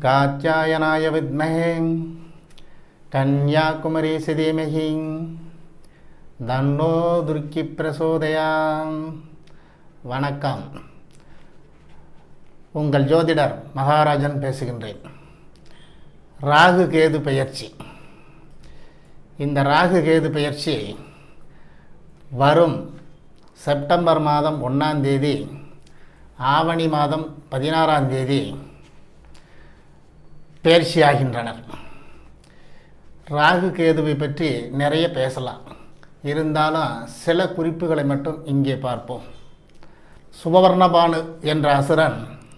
कात्यायनाय विद्महे कन्याकुमारीसि धीमहि தன்னோ துர்க்கி பிரசோதயாம் வணக்கம் உங்கள் ஜோதிடர் மகாராஜன் பேசுகின்றேன் ராகு கேது பெயர்ச்சி இந்த ராகு கேது பெயர்ச்சி வரும் செப்டம்பர் மாதம் ஒன்றாம் தேதி ஆவணி மாதம் பதினாறாம் தேதி பயிற்சியாகின்றனர் ராகு கேதுவை பற்றி நிறைய பேசலாம் இருந்தாலும் சில குறிப்புகளை மட்டும் இங்கே பார்ப்போம் சுபவர்ணபானு என்ற அசுரன்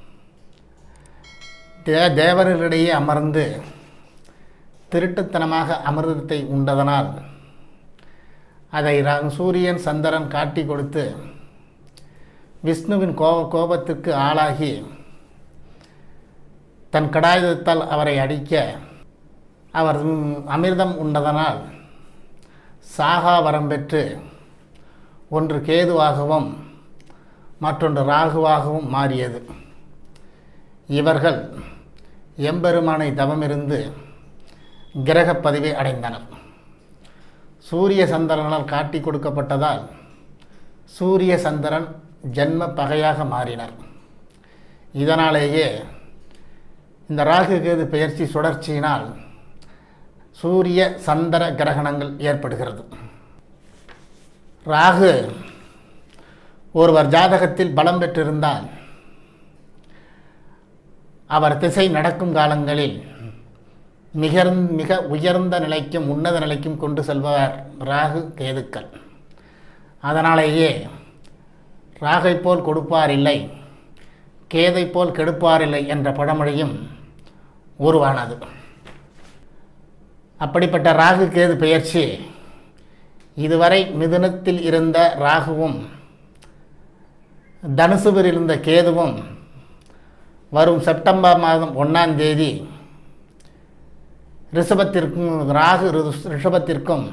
தே தேவர்களிடையே அமர்ந்து திருட்டுத்தனமாக அமிர்தத்தை உண்டதனால் அதை ர- சூரியன் சந்திரன் காட்டி கொடுத்து விஷ்ணுவின் கோப கோபத்திற்கு ஆளாகி தன் கடாயுதத்தால் அவரை அடிக்க அவர் ம், அமிர்தம் உண்டதனால் சாகா வரம் பெற்று ஒன்று கேதுவாகவும் மற்றொன்று ராகுவாகவும் மாறியது இவர்கள் எம்பெருமானை தவமிருந்து கிரகப் பதவி அடைந்தனர் சூரிய சந்திரனால் காட்டி கொடுக்கப்பட்டதால் சூரிய சந்திரன் ஜென்ம பகையாக மாறினர் இதனாலேயே இந்த ராகு கேது பெயர்ச்சி சுழற்சியினால் சூரிய சந்திர கிரகணங்கள் ஏற்படுகிறது ராகு ஒருவர் ஜாதகத்தில் பலம் பெற்றிருந்தால் அவர் திசை நடக்கும் காலங்களில் மிக மிக உயர்ந்த நிலைக்கும் உன்னத நிலைக்கும் கொண்டு செல்பவர் ராகு கேதுக்கள் அதனாலேயே ராகை போல் கொடுப்பார் இல்லை கேதை போல் கெடுப்பார் இல்லை என்ற பழமொழியும் உருவானது அப்படிப்பட்ட ராகு கேது பெயர்ச்சி இதுவரை மிதுனத்தில் இருந்த ராகுவும் தனுசுவில் இருந்த கேதுவும் வரும் செப்டம்பர் மாதம் ஒன்றாம் தேதி ரிஷபத்திற்கும் ராகு ரிஷ- ரிஷபத்திற்கும்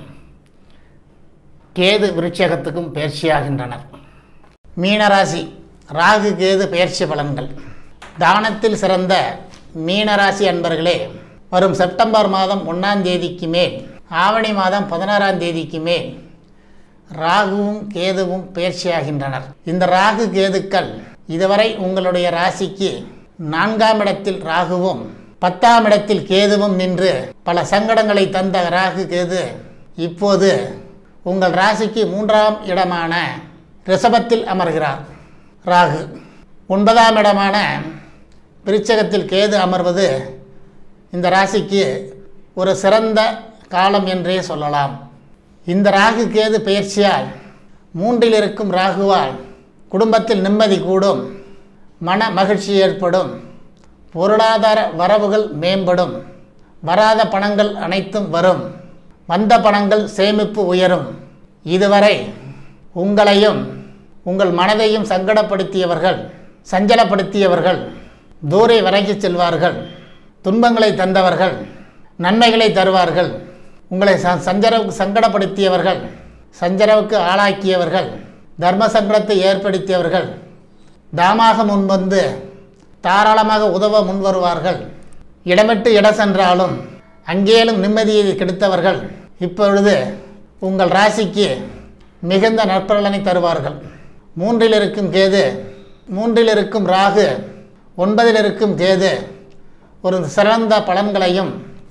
கேது விருட்சகத்துக்கும் பயிற்சியாகின்றனர் மீனராசி ராகு கேது பயிற்சி பலன்கள் தானத்தில் சிறந்த மீனராசி அன்பர்களே வரும் செப்டம்பர் மாதம் ஒன்றாம் தேதிக்கு மேல் ஆவணி மாதம் பதினாறாம் தேதிக்கு மேல் ராகுவும் கேதுவும் பயிற்சியாகின்றனர் இந்த ராகு கேதுக்கள் இதுவரை உங்களுடைய ராசிக்கு நான்காம் இடத்தில் ராகுவும் பத்தாம் இடத்தில் கேதுவும் நின்று பல சங்கடங்களை தந்த ராகு கேது இப்போது உங்கள் ராசிக்கு மூன்றாம் இடமான ரிஷபத்தில் அமர்கிறார் ராகு ஒன்பதாம் இடமான விருச்சகத்தில் கேது அமர்வது இந்த ராசிக்கு ஒரு சிறந்த காலம் என்றே சொல்லலாம் இந்த ராகு கேது பெயர்ச்சியால் மூன்றில் இருக்கும் ராகுவால் குடும்பத்தில் நிம்மதி கூடும் மன மகிழ்ச்சி ஏற்படும் பொருளாதார வரவுகள் மேம்படும் வராத பணங்கள் அனைத்தும் வரும் வந்த பணங்கள் சேமிப்பு உயரும் இதுவரை உங்களையும் உங்கள் மனதையும் சங்கடப்படுத்தியவர்கள் சஞ்சலப்படுத்தியவர்கள் தூரை விலகிச் செல்வார்கள் துன்பங்களை தந்தவர்கள் நன்மைகளை தருவார்கள் உங்களை ச சஞ்சரவுக்கு சங்கடப்படுத்தியவர்கள் சஞ்சரவுக்கு ஆளாக்கியவர்கள் தர்ம சங்கடத்தை ஏற்படுத்தியவர்கள் தாமாக முன்வந்து தாராளமாக உதவ முன்வருவார்கள் இடமிட்டு இட சென்றாலும் அங்கேயும் நிம்மதியை கெடுத்தவர்கள் இப்பொழுது உங்கள் ராசிக்கு மிகுந்த நற்பலனை தருவார்கள் மூன்றில் இருக்கும் கேது மூன்றில் இருக்கும் ராகு ஒன்பதில் இருக்கும் கேது ஒரு சிறந்த பலன்களையும்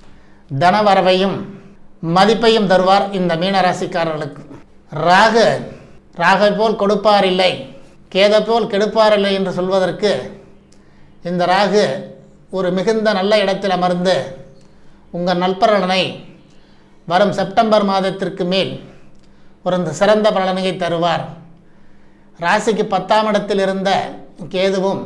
தனவரவையும் மதிப்பையும் தருவார் இந்த மீனராசிக்காரர்களுக்கு ராகு ராகை போல் கொடுப்பார் இல்லை கேதை போல் கெடுப்பார் இல்லை என்று சொல்வதற்கு இந்த ராகு ஒரு மிகுந்த நல்ல இடத்தில் அமர்ந்து உங்கள் நல்பலனை வரும் செப்டம்பர் மாதத்திற்கு மேல் ஒரு சிறந்த பலனை தருவார் ராசிக்கு பத்தாம் இடத்தில் இருந்த கேதுவும்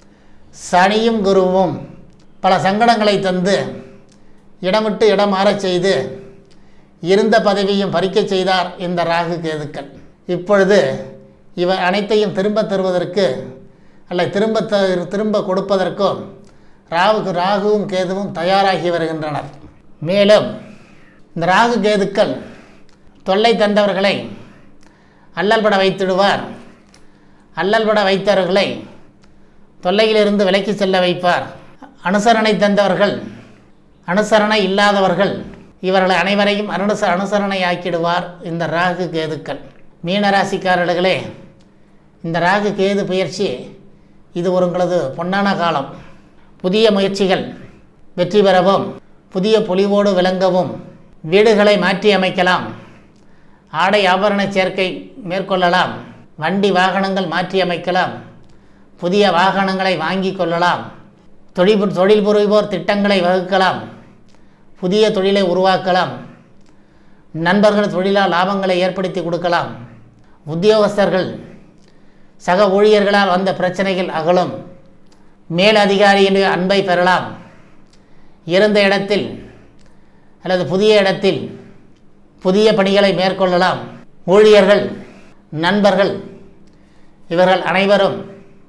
சனியும் குருவும் பல சங்கடங்களை தந்து இடமிட்டு இடம் மாறச் செய்து இருந்த பதவியும் பறிக்கச் செய்தார் இந்த ராகு கேதுக்கள் இப்பொழுது இவை அனைத்தையும் திரும்ப தருவதற்கு அல்ல திரும்ப த திரும்ப கொடுப்பதற்கும் ராவுக்கு ராகுவும் கேதுவும் தயாராகி வருகின்றனர் மேலும் இந்த ராகு கேதுக்கள் தொல்லை தந்தவர்களை அல்லல்பட வைத்திடுவார் அல்லல்பட வைத்தவர்களை தொல்லையிலிருந்து விலக்கி செல்ல வைப்பார் அனுசரணை தந்தவர்கள் அனுசரணை இல்லாதவர்கள் இவர்களை அனைவரையும் அனுச அனுசரணை ஆக்கிடுவார் இந்த ராகு கேதுக்கள் மீனராசிக்காரர்களே இந்த ராகு கேது பயிற்சி இது ஒரு உங்களது பொன்னான காலம் புதிய முயற்சிகள் வெற்றி பெறவும் புதிய பொலிவோடு விளங்கவும் வீடுகளை மாற்றி அமைக்கலாம் ஆடை ஆபரண சேர்க்கை மேற்கொள்ளலாம் வண்டி வாகனங்கள் மாற்றி அமைக்கலாம் புதிய வாகனங்களை வாங்கி கொள்ளலாம் தொழில் தொழில் புரிவோர் திட்டங்களை வகுக்கலாம் புதிய தொழிலை உருவாக்கலாம் நண்பர்கள் தொழிலால் லாபங்களை ஏற்படுத்தி கொடுக்கலாம் உத்தியோகஸ்தர்கள் சக ஊழியர்களால் வந்த பிரச்சனைகள் அகலும் மேல் அதிகாரியின் அன்பை பெறலாம் இருந்த இடத்தில் அல்லது புதிய இடத்தில் புதிய பணிகளை மேற்கொள்ளலாம் ஊழியர்கள் நண்பர்கள் இவர்கள் அனைவரும்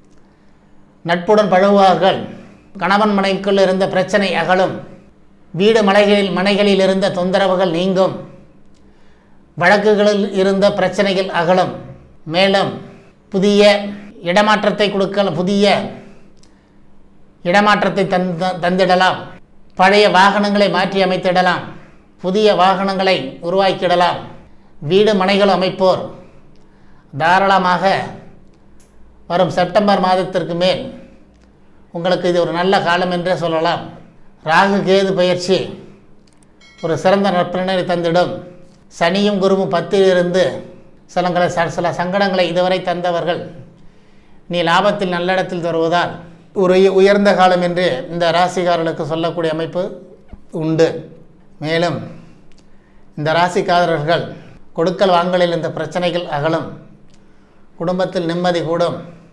நட்புடன் பழகுவார்கள் கணவன் மனைவிக்குள் இருந்த பிரச்சனை அகலும் வீடு மலைகளில் மனைகளில் இருந்த தொந்தரவுகள் நீங்கும் வழக்குகளில் இருந்த பிரச்சனைகள் அகலும் மேலும் புதிய இடமாற்றத்தை கொடுக்க புதிய இடமாற்றத்தை தந்த தந்திடலாம் பழைய வாகனங்களை மாற்றி அமைத்திடலாம் புதிய வாகனங்களை உருவாக்கிடலாம் வீடு மனைகள் அமைப்போர் தாராளமாக வரும் செப்டம்பர் மாதத்திற்கு மேல் உங்களுக்கு இது ஒரு நல்ல காலம் என்றே சொல்லலாம் ராகு கேது பயிற்சி ஒரு சிறந்த நற்பலனை தந்திடும் சனியும் குருவும் பத்தில் இருந்து சிலங்களை ச- சில சங்கடங்களை இதுவரை தந்தவர்கள் நீ லாபத்தில் நல்லிடத்தில் தருவதால் ஒரு உய- உயர்ந்த காலம் என்று இந்த ராசிக்காரர்களுக்கு சொல்லக்கூடிய அமைப்பு உண்டு மேலும் இந்த ராசிக்காரர்கள் கொடுக்கல் வாங்கலில் இந்த பிரச்சனைகள் அகலும் குடும்பத்தில் நிம்மதி கூடும்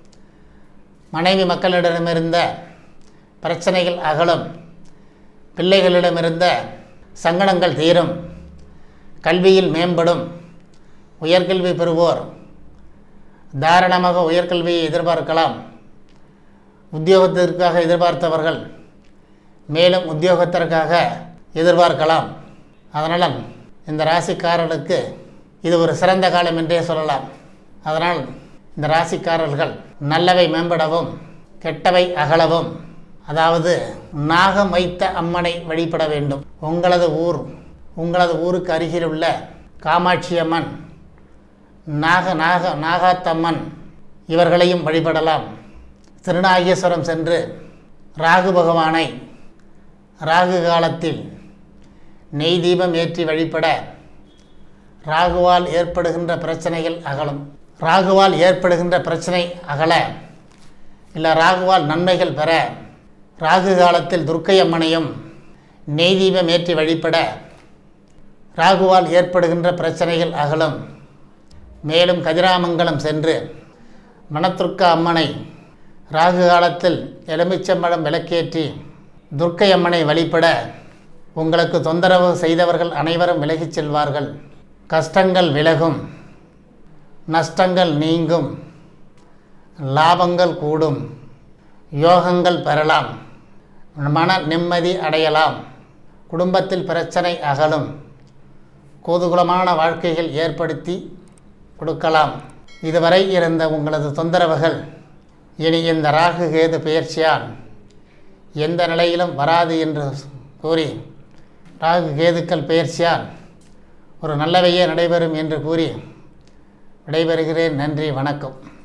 மனைவி மக்களிடமிருந்த பிரச்சனைகள் அகலும் பிள்ளைகளிடமிருந்த சங்கடங்கள் தீரும் கல்வியில் மேம்படும் உயர்கல்வி பெறுவோர் தாராளமாக உயர்கல்வியை எதிர்பார்க்கலாம் உத்தியோகத்திற்காக எதிர்பார்த்தவர்கள் மேலும் உத்தியோகத்திற்காக எதிர்பார்க்கலாம் அதனால் இந்த ராசிக்காரர்களுக்கு இது ஒரு சிறந்த காலம் என்றே சொல்லலாம் அதனால் இந்த ராசிக்காரர்கள் நல்லவை மேம்படவும் கெட்டவை அகலவும் அதாவது நாகம் வைத்த அம்மனை வழிபட வேண்டும் உங்களது ஊர் உங்களது ஊருக்கு அருகில் உள்ள காமாட்சி அம்மன் நாக நாக நாகாத்தம்மன் இவர்களையும் வழிபடலாம் திருநாகேஸ்வரம் சென்று ராகு பகவானை ராகு காலத்தில் நெய் தீபம் ஏற்றி வழிபட ராகுவால் ஏற்படுகின்ற பிரச்சனைகள் அகலும் ராகுவால் ஏற்படுகின்ற பிரச்சனை அகல இல்லை ராகுவால் நன்மைகள் பெற ராகு காலத்தில் துர்க்கை அம்மனையும் நெய் தீபம் ஏற்றி வழிபட ராகுவால் ஏற்படுகின்ற பிரச்சனைகள் அகலும் மேலும் கதிராமங்கலம் சென்று மணத்துர்க்க அம்மனை ராகு காலத்தில் எலுமிச்சம்பழம் விளக்கேற்றி துர்க்கை அம்மனை வழிபட உங்களுக்கு தொந்தரவு செய்தவர்கள் அனைவரும் விலகிச் செல்வார்கள் கஷ்டங்கள் விலகும் நஷ்டங்கள் நீங்கும் லாபங்கள் கூடும் யோகங்கள் பெறலாம் மன நிம்மதி அடையலாம் குடும்பத்தில் பிரச்சனை அகலும் கோதுகுலமான வாழ்க்கைகள் ஏற்படுத்தி கொடுக்கலாம் இதுவரை இருந்த உங்களது தொந்தரவுகள் இனி இந்த ராகு கேது பெயர்ச்சியால் எந்த நிலையிலும் வராது என்று கூறி ராகு கேதுக்கள் பெயர்ச்சியால் ஒரு நல்லவையே நடைபெறும் என்று கூறி விடைபெறுகிறேன் நன்றி வணக்கம்